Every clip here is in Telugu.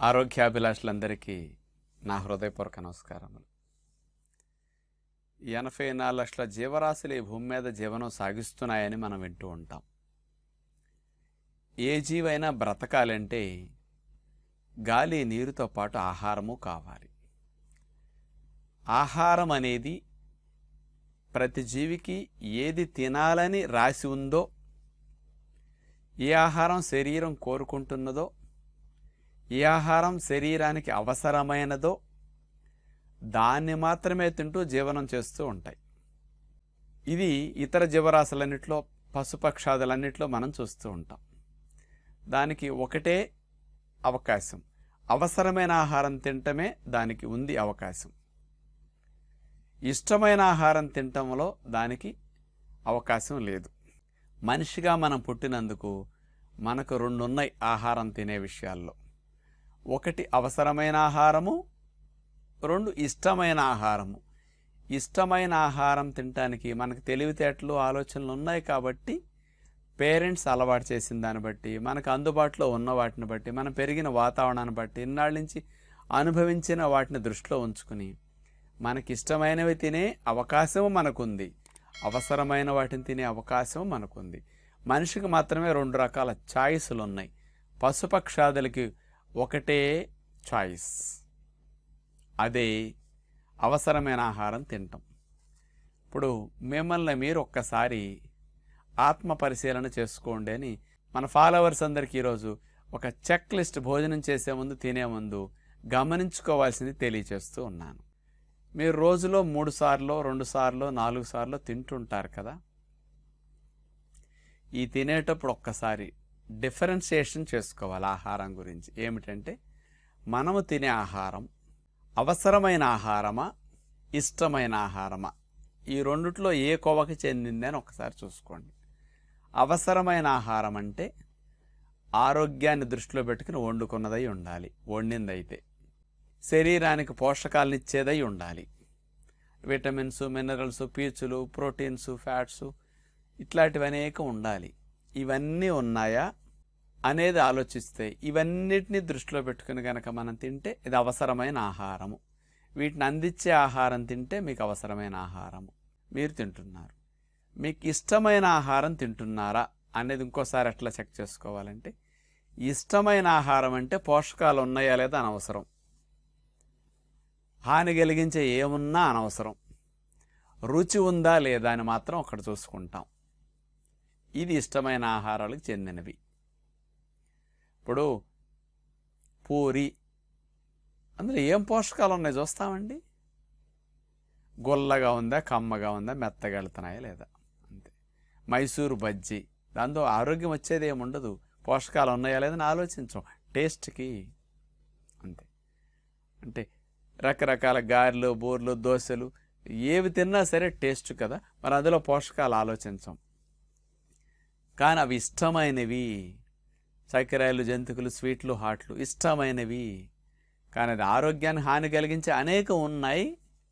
ఆరోగ్యాభిలాషులందరికీ నా హృదయపూర్వక నమస్కారములు ఎనభై నాలుగు లక్షల జీవరాశులు ఈ భూమి మీద జీవనం సాగిస్తున్నాయని మనం వింటూ ఉంటాం ఏ జీవైనా బ్రతకాలంటే గాలి నీరుతో పాటు ఆహారము కావాలి ఆహారం అనేది ప్రతి జీవికి ఏది తినాలని రాసి ఉందో ఏ ఆహారం శరీరం కోరుకుంటున్నదో ఏ ఆహారం శరీరానికి అవసరమైనదో దాన్ని మాత్రమే తింటూ జీవనం చేస్తూ ఉంటాయి ఇది ఇతర జీవరాశులన్నింటిలో పశుపక్షాదులన్నింటిలో మనం చూస్తూ ఉంటాం దానికి ఒకటే అవకాశం అవసరమైన ఆహారం తినటమే దానికి ఉంది అవకాశం ఇష్టమైన ఆహారం తినటంలో దానికి అవకాశం లేదు మనిషిగా మనం పుట్టినందుకు మనకు రెండు ఉన్నాయి ఆహారం తినే విషయాల్లో ఒకటి అవసరమైన ఆహారము రెండు ఇష్టమైన ఆహారము ఇష్టమైన ఆహారం తినటానికి మనకు తెలివితేటలు ఆలోచనలు ఉన్నాయి కాబట్టి పేరెంట్స్ అలవాటు చేసిన దాన్ని బట్టి మనకు అందుబాటులో ఉన్న వాటిని బట్టి మనం పెరిగిన వాతావరణాన్ని బట్టి ఇన్నాళ్ళ నుంచి అనుభవించిన వాటిని దృష్టిలో ఉంచుకుని మనకి ఇష్టమైనవి తినే అవకాశం మనకుంది అవసరమైన వాటిని తినే అవకాశం మనకుంది మనిషికి మాత్రమే రెండు రకాల ఛాయిస్లు ఉన్నాయి పశుపక్షాదులకి ఒకటే చాయిస్ అదే అవసరమైన ఆహారం తింటాం ఇప్పుడు మిమ్మల్ని మీరు ఒక్కసారి ఆత్మ పరిశీలన చేసుకోండి అని మన ఫాలోవర్స్ అందరికీ ఈరోజు ఒక చెక్ లిస్ట్ భోజనం చేసే ముందు తినే ముందు గమనించుకోవాల్సింది తెలియచేస్తూ ఉన్నాను మీరు రోజులో మూడు సార్లు రెండు సార్లు నాలుగు సార్లు తింటుంటారు కదా ఈ తినేటప్పుడు ఒక్కసారి డిఫరెన్షియేషన్ చేసుకోవాలి ఆహారం గురించి ఏమిటంటే మనము తినే ఆహారం అవసరమైన ఆహారమా ఇష్టమైన ఆహారమా ఈ రెండిట్లో ఏ కొవకి చెందింది అని ఒకసారి చూసుకోండి అవసరమైన ఆహారం అంటే ఆరోగ్యాన్ని దృష్టిలో పెట్టుకుని వండుకున్నదై ఉండాలి వండిందైతే శరీరానికి పోషకాలను ఇచ్చేదై ఉండాలి విటమిన్స్ మినరల్స్ పీచులు ప్రోటీన్స్ ఫ్యాట్స్ ఇట్లాంటివి అనేక ఉండాలి ఇవన్నీ ఉన్నాయా అనేది ఆలోచిస్తే ఇవన్నిటిని దృష్టిలో పెట్టుకుని కనుక మనం తింటే ఇది అవసరమైన ఆహారము వీటిని అందించే ఆహారం తింటే మీకు అవసరమైన ఆహారము మీరు తింటున్నారు మీకు ఇష్టమైన ఆహారం తింటున్నారా అనేది ఇంకోసారి ఎట్లా చెక్ చేసుకోవాలంటే ఇష్టమైన ఆహారం అంటే పోషకాలు ఉన్నాయా లేదా అనవసరం హాని కలిగించే ఏమున్నా అనవసరం రుచి ఉందా లేదా అని మాత్రం అక్కడ చూసుకుంటాం ఇది ఇష్టమైన ఆహారాలకు చెందినవి ఇప్పుడు పూరి అందులో ఏం పోషకాలు ఉన్నాయి చూస్తామండి గొల్లగా ఉందా కమ్మగా ఉందా మెత్తగా వెళ్తున్నాయా లేదా అంతే మైసూరు బజ్జీ దాంతో ఆరోగ్యం వచ్చేది ఏముండదు పోషకాలు ఉన్నాయా లేదని ఆలోచించం టేస్ట్కి అంతే అంటే రకరకాల గారెలు బూర్లు దోశలు ఏవి తిన్నా సరే టేస్ట్ కదా మరి అందులో పోషకాలు ఆలోచించం కానీ అవి ఇష్టమైనవి చక్కెరాయలు జంతుకులు స్వీట్లు హాట్లు ఇష్టమైనవి కానీ అది ఆరోగ్యాన్ని హాని కలిగించే అనేక ఉన్నాయి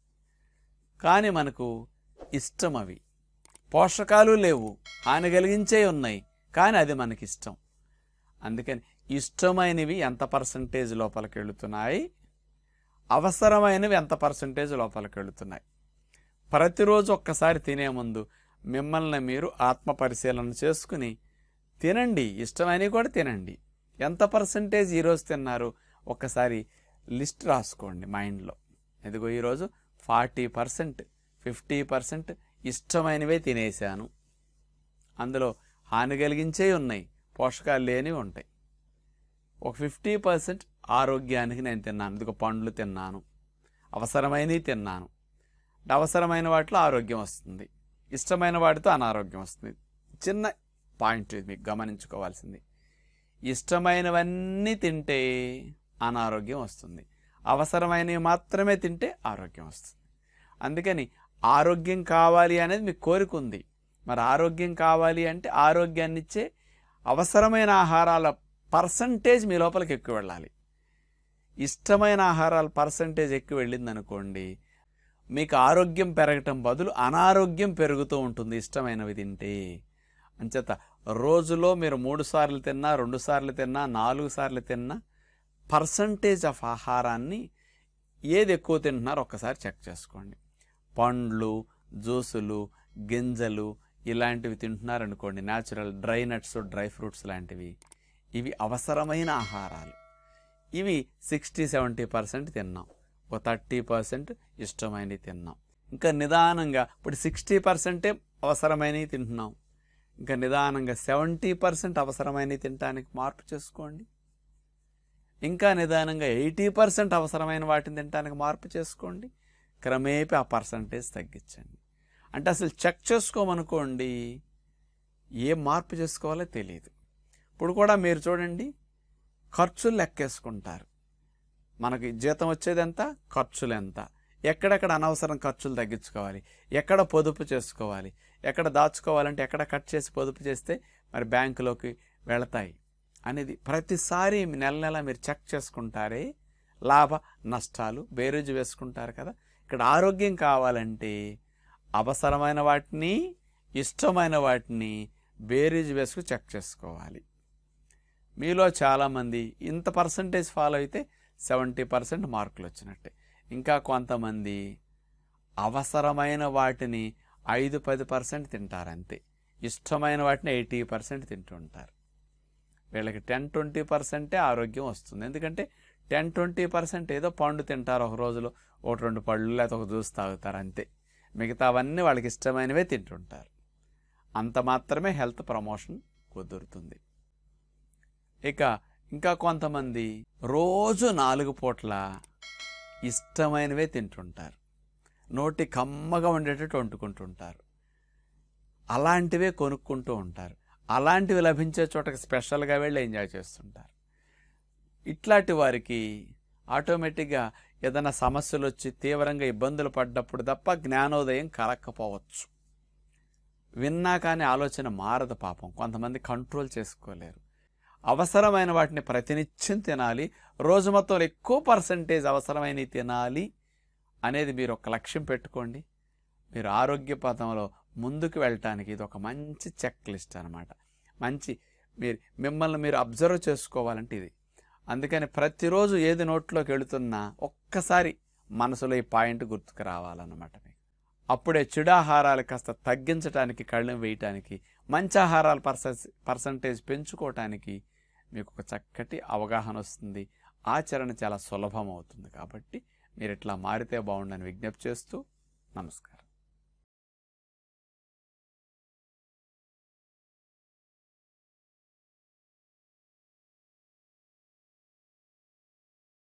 కానీ మనకు ఇష్టం అవి పోషకాలు లేవు హాని కలిగించే ఉన్నాయి కానీ అది మనకి ఇష్టం అందుకని ఇష్టమైనవి ఎంత పర్సంటేజ్ లోపలికి వెళుతున్నాయి అవసరమైనవి ఎంత పర్సంటేజ్ లోపలికి వెళుతున్నాయి ప్రతిరోజు ఒక్కసారి తినే ముందు మిమ్మల్ని మీరు ఆత్మ పరిశీలన చేసుకుని తినండి ఇష్టమైనవి కూడా తినండి ఎంత పర్సంటేజ్ ఈరోజు తిన్నారు ఒక్కసారి లిస్ట్ రాసుకోండి మైండ్లో ఎదిగో ఈరోజు ఫార్టీ పర్సెంట్ ఫిఫ్టీ పర్సెంట్ ఇష్టమైనవే తినేశాను అందులో హాని కలిగించే ఉన్నాయి పోషకాలు లేనివి ఉంటాయి ఒక ఫిఫ్టీ పర్సెంట్ ఆరోగ్యానికి నేను తిన్నాను ఇదిగో పండ్లు తిన్నాను అవసరమైనవి తిన్నాను అవసరమైన వాటిలో ఆరోగ్యం వస్తుంది ఇష్టమైన వాటితో అనారోగ్యం వస్తుంది చిన్న పాయింట్ ఇది మీకు గమనించుకోవాల్సింది ఇష్టమైనవన్నీ తింటే అనారోగ్యం వస్తుంది అవసరమైనవి మాత్రమే తింటే ఆరోగ్యం వస్తుంది అందుకని ఆరోగ్యం కావాలి అనేది మీకు కోరిక ఉంది మరి ఆరోగ్యం కావాలి అంటే ఆరోగ్యాన్ని ఇచ్చే అవసరమైన ఆహారాల పర్సంటేజ్ మీ లోపలికి ఎక్కువ వెళ్ళాలి ఇష్టమైన ఆహారాల పర్సంటేజ్ ఎక్కువ వెళ్ళింది అనుకోండి మీకు ఆరోగ్యం పెరగటం బదులు అనారోగ్యం పెరుగుతూ ఉంటుంది ఇష్టమైనవి తింటే అంచేత రోజులో మీరు మూడు సార్లు తిన్నా రెండు సార్లు తిన్నా నాలుగు సార్లు తిన్నా పర్సంటేజ్ ఆఫ్ ఆహారాన్ని ఏది ఎక్కువ తింటున్నారో ఒక్కసారి చెక్ చేసుకోండి పండ్లు జ్యూసులు గింజలు ఇలాంటివి తింటున్నారనుకోండి natural dry nuts dry fruits లాంటివి ఇవి అవసరమైన ఆహారాలు ఇవి సిక్స్టీ సెవెంటీ పర్సెంట్ తిన్నాం ఒక థర్టీ పర్సెంట్ ఇష్టమైనవి తిన్నాం ఇంకా నిదానంగా ఇప్పుడు సిక్స్టీ పర్సెంటే అవసరమైనవి తింటున్నాం ఇంకా నిదానంగా సెవెంటీ పర్సెంట్ అవసరమైనవి తినడానికి మార్పు చేసుకోండి ఇంకా నిదానంగా ఎయిటీ పర్సెంట్ అవసరమైన వాటిని తినడానికి మార్పు చేసుకోండి క్రమేపీ ఆ పర్సంటేజ్ తగ్గించండి అంటే అసలు చెక్ చేసుకోమనుకోండి ఏ మార్పు చేసుకోవాలో తెలియదు ఇప్పుడు కూడా మీరు చూడండి ఖర్చులు లెక్కేసుకుంటారు మనకి జీతం వచ్చేది ఎంత ఖర్చులు ఎంత ఎక్కడెక్కడ అనవసరం ఖర్చులు తగ్గించుకోవాలి ఎక్కడ పొదుపు చేసుకోవాలి ఎక్కడ దాచుకోవాలంటే ఎక్కడ కట్ చేసి పొదుపు చేస్తే మరి బ్యాంకులోకి వెళతాయి అనేది ప్రతిసారి నెల నెల మీరు చెక్ చేసుకుంటారే లాభ నష్టాలు బేరీజు వేసుకుంటారు కదా ఇక్కడ ఆరోగ్యం కావాలంటే అవసరమైన వాటిని ఇష్టమైన వాటిని బేరీజు వేసుకు చెక్ చేసుకోవాలి మీలో చాలామంది ఇంత పర్సంటేజ్ ఫాలో అయితే సెవెంటీ పర్సెంట్ మార్కులు వచ్చినట్టే ఇంకా కొంతమంది అవసరమైన వాటిని ఐదు పది పర్సెంట్ తింటారు అంతే ఇష్టమైన వాటిని ఎయిటీ పర్సెంట్ తింటుంటారు వీళ్ళకి టెన్ ట్వంటీ పర్సెంటే ఆరోగ్యం వస్తుంది ఎందుకంటే టెన్ ట్వంటీ పర్సెంట్ ఏదో పండు తింటారు ఒక రోజులో ఒకటి రెండు పళ్ళు లేకపోతే ఒక జ్యూస్ తాగుతారు అంతే మిగతావన్నీ వాళ్ళకి ఇష్టమైనవే తింటుంటారు అంత మాత్రమే హెల్త్ ప్రమోషన్ కుదురుతుంది ఇక ఇంకా కొంతమంది రోజు నాలుగు పూట్ల ఇష్టమైనవే తింటుంటారు నోటి కమ్మగా ఉండేటట్టు వండుకుంటుంటారు అలాంటివే కొనుక్కుంటూ ఉంటారు అలాంటివి లభించే చోటకి స్పెషల్గా వెళ్ళి ఎంజాయ్ చేస్తుంటారు ఇట్లాంటి వారికి ఆటోమేటిక్గా ఏదైనా సమస్యలు వచ్చి తీవ్రంగా ఇబ్బందులు పడ్డప్పుడు తప్ప జ్ఞానోదయం కలక్కపోవచ్చు విన్నా కానీ ఆలోచన మారదు పాపం కొంతమంది కంట్రోల్ చేసుకోలేరు అవసరమైన వాటిని ప్రతినిత్యం తినాలి రోజు మొత్తం ఎక్కువ పర్సంటేజ్ అవసరమైనవి తినాలి అనేది మీరు ఒక లక్ష్యం పెట్టుకోండి మీరు ఆరోగ్య పథంలో ముందుకు వెళ్ళటానికి ఇది ఒక మంచి చెక్ లిస్ట్ అనమాట మంచి మీరు మిమ్మల్ని మీరు అబ్జర్వ్ చేసుకోవాలంటే ఇది అందుకని ప్రతిరోజు ఏది నోట్లోకి వెళుతున్నా ఒక్కసారి మనసులో ఈ పాయింట్ గుర్తుకు రావాలన్నమాట మీకు అప్పుడే చెడాహారాలు కాస్త తగ్గించడానికి కళ్ళం వేయటానికి మంచి ఆహారాల పర్సెస్ పర్సంటేజ్ పెంచుకోవటానికి మీకు ఒక చక్కటి అవగాహన వస్తుంది ఆచరణ చాలా సులభం అవుతుంది కాబట్టి మీరు ఇట్లా మారితే బాగుండని విజ్ఞప్తి చేస్తూ నమస్కారం